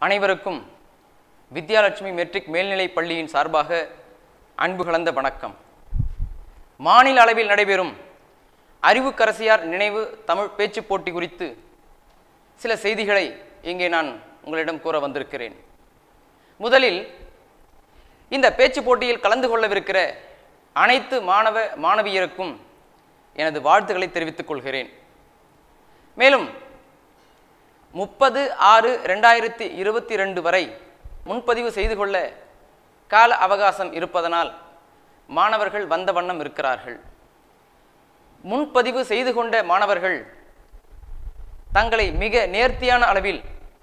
அனைவருக்கும் வித்யாலட்சுமி மெட்ரிக் மேல்நிலைப் பள்ளியின் சார்பாக அன்பு கலந்த வணக்கம் மாநில அளவில் நடைபெறும் அறிவுக்கரசியார் நினைவு தமிழ் பேச்சுப் போட்டி குறித்து சில செய்திகளை இங்கே நான் உங்களிடம் கூற வந்திருக்கிறேன் முதலில் இந்த பேச்சுப் போட்டியில் கலந்து கொள்ளவிருக்கிற அனைத்து மாணவ மாணவியருக்கும் எனது வாழ்த்துக்களை தெரிவித்துக் கொள்கிறேன் மேலும் முப்பது ஆறு ரெண்டாயிரத்தி இருபத்தி ரெண்டு வரை முன்பதிவு செய்து கொள்ள கால அவகாசம் இருப்பதனால் மாணவர்கள் வந்த வண்ணம் இருக்கிறார்கள் முன்பதிவு செய்து கொண்ட மாணவர்கள் தங்களை மிக நேர்த்தியான அளவில்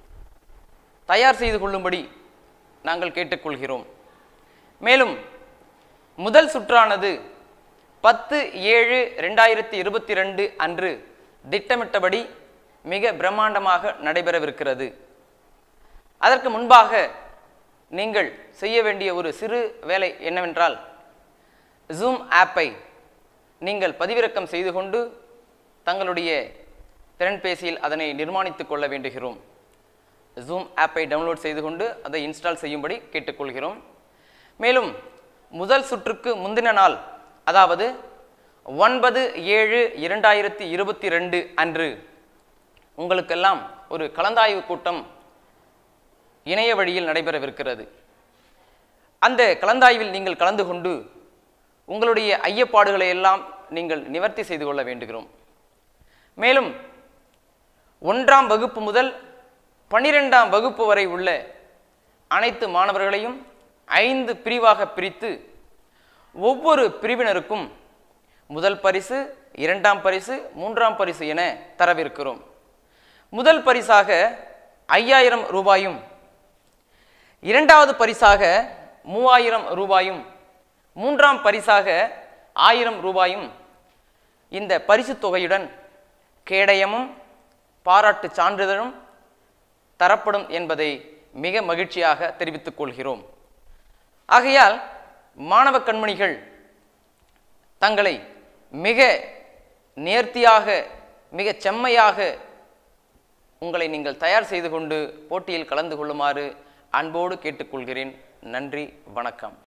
தயார் செய்து கொள்ளும்படி நாங்கள் கேட்டுக்கொள்கிறோம் மேலும் முதல் சுற்றானது பத்து ஏழு ரெண்டாயிரத்தி இருபத்தி ரெண்டு அன்று திட்டமிட்டபடி மிக பிரம்மாண்டமாக நடைபெறவிருக்கிறது அதற்கு முன்பாக நீங்கள் செய்ய வேண்டிய ஒரு சிறு வேலை என்னவென்றால் ஜூம் ஆப்பை நீங்கள் பதிவிறக்கம் செய்து கொண்டு தங்களுடைய திறன்பேசியில் அதனை நிர்மாணித்துக் கொள்ள வேண்டுகிறோம் ஜூம் ஆப்பை டவுன்லோட் செய்து கொண்டு அதை இன்ஸ்டால் செய்யும்படி கேட்டுக்கொள்கிறோம் மேலும் முதல் சுற்றுக்கு முந்தின நாள் அதாவது ஒன்பது ஏழு இரண்டாயிரத்தி இருபத்தி ரெண்டு அன்று உங்களுக்கெல்லாம் ஒரு கலந்தாய்வு கூட்டம் இணைய வழியில் நடைபெறவிருக்கிறது அந்த கலந்தாய்வில் நீங்கள் கலந்து கொண்டு உங்களுடைய ஐயப்பாடுகளை எல்லாம் நீங்கள் நிவர்த்தி செய்து கொள்ள வேண்டுகிறோம் மேலும் ஒன்றாம் வகுப்பு முதல் பன்னிரெண்டாம் வகுப்பு வரை உள்ள அனைத்து மாணவர்களையும் ஐந்து பிரிவாக பிரித்து ஒவ்வொரு பிரிவினருக்கும் முதல் பரிசு இரண்டாம் பரிசு மூன்றாம் பரிசு என தரவிருக்கிறோம் முதல் பரிசாக ஐயாயிரம் ரூபாயும் இரண்டாவது பரிசாக மூவாயிரம் ரூபாயும் மூன்றாம் பரிசாக ஆயிரம் ரூபாயும் இந்த பரிசுத் தொகையுடன் கேடயமும் பாராட்டு சான்றிதழும் தரப்படும் என்பதை மிக மகிழ்ச்சியாக தெரிவித்துக் கொள்கிறோம் ஆகையால் மாணவ கண்மணிகள் தங்களை மிக நேர்த்தியாக மிகச் செம்மையாக உங்களை நீங்கள் தயார் செய்து கொண்டு போட்டியில் கலந்து கொள்ளுமாறு அன்போடு கேட்டுக்கொள்கிறேன் நன்றி வணக்கம்